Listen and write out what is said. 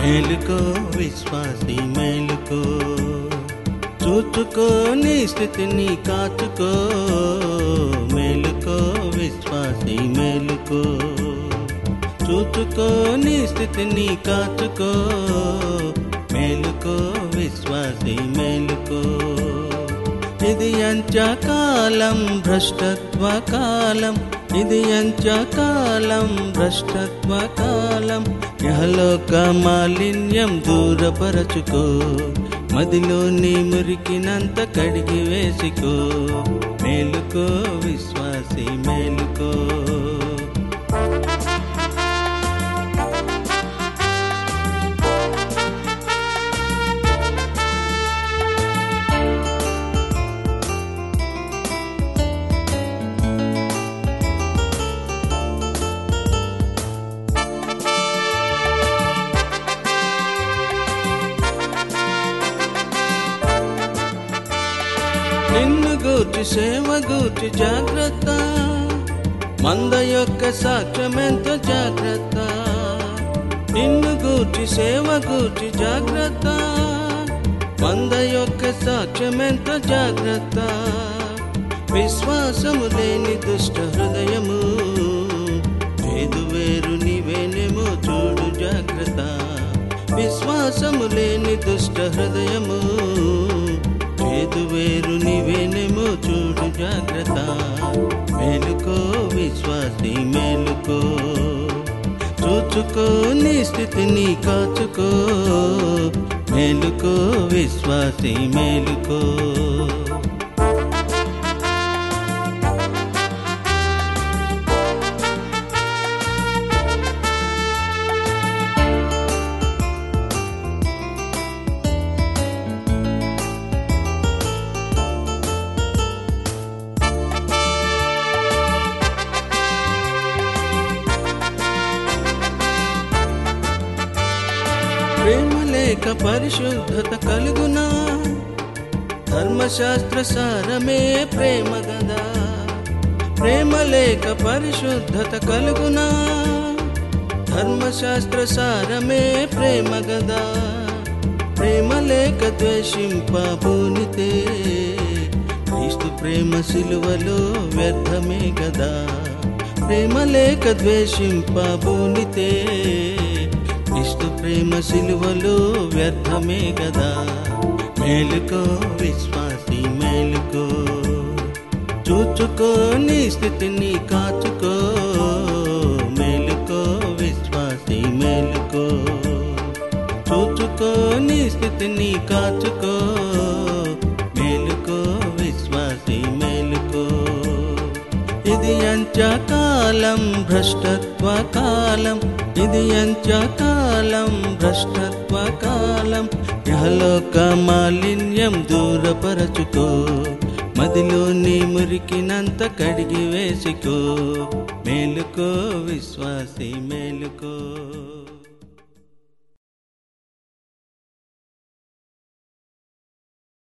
మేలుకో విశ్వాసి మేలుకో చూచుకో నీ స్థితిని కాచుకో మేలుకో విశ్వాసి మేలుకో చూచుకో నీ స్థితిని కాచుకో మేలుకో విశ్వాసి మేలుకో ఇది అంత్యకాలం భ్రష్టత్వ కాలం ఇది అంత్యకాలం భ్రష్టత్వ కాలం యహలోక మాలిన్యం దూరపరచుకో మదిలో నీ మురికినంత కడిగి వేసుకో మేలుకో విశ్వాసి మేలుకో నిన్ను గూర్చి సేవ గూర్చి జాగ్రత్త మంద యొక్క సాక్ష్యమెంతో జాగ్రత్త నిన్ను గూర్చి సేవ గూర్చి జాగ్రత్త మంద యొక్క సాక్ష్యమెంతో జాగ్రత్త విశ్వాసము లేని దుష్ట హృదయము చేదు వేరు నీవేనేమో చూడు జాగ్రత్త విశ్వాసము లేని దుష్ట హృదయము చేదు వేరు నీవేనేమో చూడు జాగ్రత్త మేలుకో విశ్వాసి మేలుకో చూచుకో నీ స్థితిని కాచుకో మేలుకో విశ్వాసి మేలుకో ప్రేమ లేక పరిశుద్ధత కలుగునా ధర్మశాస్త్ర సారమే ప్రేమ గదా ప్రేమ లేక పరిశుద్ధత కలుగునా ధర్మశాస్త్ర సారమే ప్రేమ గదా ప్రేమ లేక ద్వేషింప భూనితే క్రీస్తు ప్రేమ సిలువలో వ్యర్థమే గదా ప్రేమ లేక ద్వేషింప భూనితే క్రీస్తు ప్రేమ సిలువలో వ్యర్థమే గదా మేలుకో విశ్వాసి మేలుకో చూచుకో నీ స్థితిని కాచుకో మేలుకో విశ్వాసి మేలుకో చూచుకో నీ స్థితిని కాచుకో మేలుకో విశ్వాసి మేలుకో ఇది అంత్యకాలం భ్రష్టత్వ కాలం ఇది అంత్యకాలం భ్రష్టత్వ కాలం యహలోక మాలిన్యం దూరపరచుకో మదిలో నీ మురికినంత కడిగి వేసుకో మేలుకో విశ్వాసి మేలుకో